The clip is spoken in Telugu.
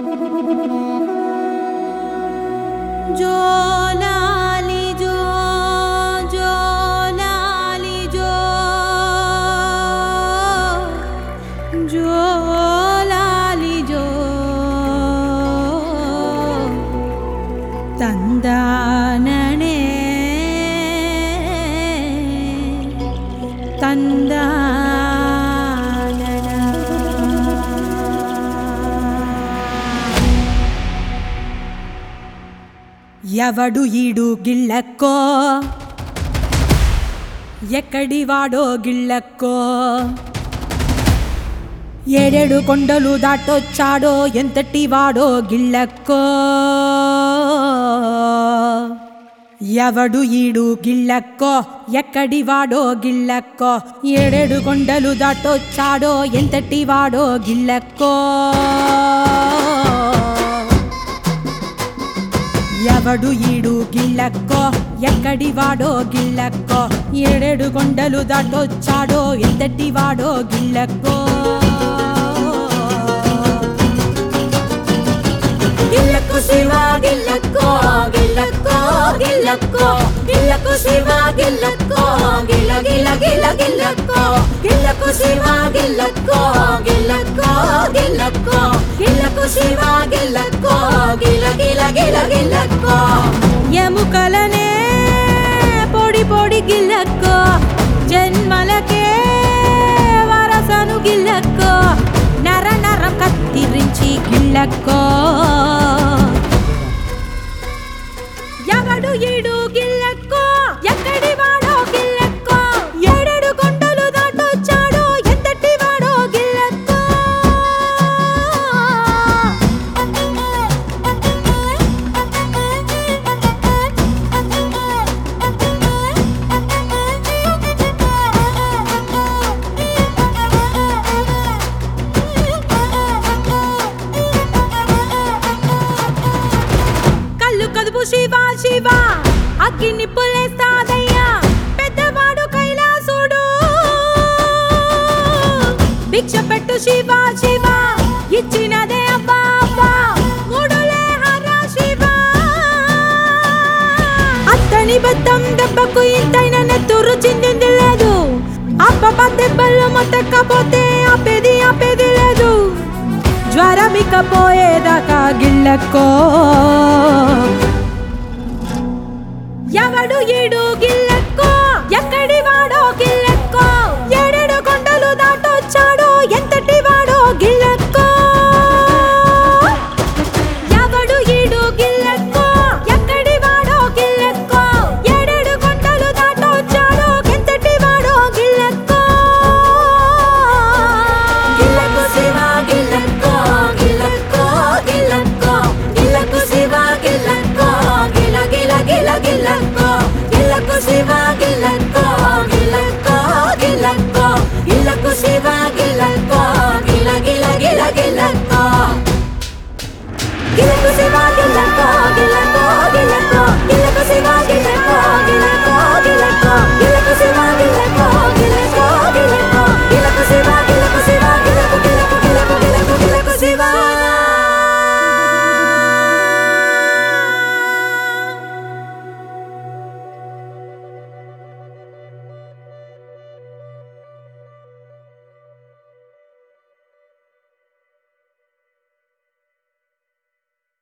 జోలాలి జో జోలాలి జో జోలాలి జో తందాననే ఎవడు ఈడు గిళ్ళక్కో ఎక్కడి వాడో గిళ్ళక్కో ఏడేడు కొండలు దాటొచ్చాడో ఎంతటి వాడో గిళ్ళక్కో ఎవడు ఈడు గిళ్ళక్కో ఎక్కడి వాడో గిళ్ళక్కో ఏడేడు కొండలు దాటొచ్చాడో ఎంతటి వాడో గిళ్ళక్కో ఎవడు ఈడు గిళ్ళక్కో ఎక్కడి వాడో గిళ్ళక్కో ఏడేడు కొండలు దాటొచ్చాడో ఎంతటి వాడో గిళ్ళక్కో గిల్లకు శివ గిల్లక్కో గిల్లక్కో గిల్లక్కో గిల్లకు శివ గిల్లక్కో గిల్ల గిల్ల గిల్ల గిల్లక్కో గిల్లకు శివ గిల్లక్కో గిల్లక్కో గిల్లక్కో గిల్లకు శివ గిల్లక్కో గిల్ల గిల్ల గిల్ల గిల్లక్కో ఎముకలనే పొడి పొడి గిల్లక్కో జన్మలకే వరసను గిల్లక్కో నర నరం కత్తిరించి గిల్లక్కో ఎవడు ఈడు గిల్లక్కో ఎక్కడి వాడో గిల్లక్కో ఏడేడు కొండలు దాటొచ్చాడో ఎంతటి వాడో గిల్లక్కో కళ్ళు కదుపు శివ శివ అగ్గి నిప్పులేస్తాదయ్యా పెద్దవాడు కైలాసుడు భిక్ష పెట్టు శివ శివ ఇచ్చినదే అబ్బా అబ్బా మూడులే హర శివ అత్తని బద్దం దెబ్బకు ఇంతైన నెత్తురు చిందింది లేదు అప్ప దెబ్బలు మొత్తకపోతే ఆపేది ఆపేది లేదు జ్వరమిక పోయేదాకా గిల్లక్కో ఎవడు ఈడు గిల్లక్కో ఎక్కడి వాడో గిల్లక్కో ఏడేడు కొండలు దాటొచ్చాడో ఎంత